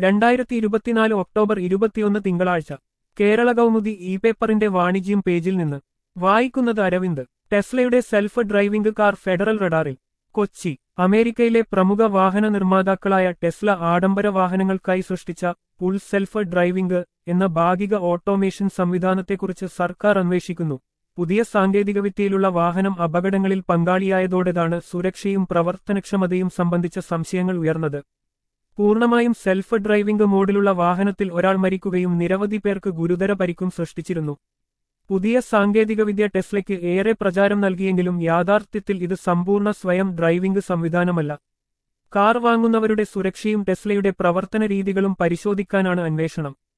രണ്ടായിരത്തി ഇരുപത്തിനാല് ഒക്ടോബർ ഇരുപത്തിയൊന്ന് തിങ്കളാഴ്ച കേരള കൗമുദി ഇ പേപ്പറിന്റെ വാണിജ്യം പേജിൽ നിന്ന് വായിക്കുന്നത് അരവിന്ദ് ടെസ്ലയുടെ സെൽഫ് ഡ്രൈവിംഗ് കാർ ഫെഡറൽ റഡാറിൽ കൊച്ചി അമേരിക്കയിലെ പ്രമുഖ വാഹന നിർമ്മാതാക്കളായ ടെസ്ല ആഡംബര വാഹനങ്ങൾക്കായി സൃഷ്ടിച്ച ഫുൾ സെൽഫ് ഡ്രൈവിംഗ് എന്ന ഭാഗിക ഓട്ടോമേഷൻ സംവിധാനത്തെക്കുറിച്ച് സർക്കാർ അന്വേഷിക്കുന്നു പുതിയ സാങ്കേതികവിദ്യയിലുള്ള വാഹനം അപകടങ്ങളിൽ പങ്കാളിയായതോടെതാണ് സുരക്ഷയും പ്രവർത്തനക്ഷമതയും സംബന്ധിച്ച സംശയങ്ങൾ ഉയർന്നത് പൂർണ്ണമായും സെൽഫ് ഡ്രൈവിംഗ് മോഡിലുള്ള വാഹനത്തിൽ ഒരാൾ മരിക്കുകയും നിരവധി പേർക്ക് ഗുരുതര പരിക്കും സൃഷ്ടിച്ചിരുന്നു പുതിയ സാങ്കേതികവിദ്യ ടെസ്ലയ്ക്ക് ഏറെ പ്രചാരം നൽകിയെങ്കിലും യാഥാർത്ഥ്യത്തിൽ ഇത് സമ്പൂർണ്ണ സ്വയം ഡ്രൈവിംഗ് സംവിധാനമല്ല കാർ വാങ്ങുന്നവരുടെ സുരക്ഷയും ടെസ്ലയുടെ പ്രവർത്തന രീതികളും പരിശോധിക്കാനാണ് അന്വേഷണം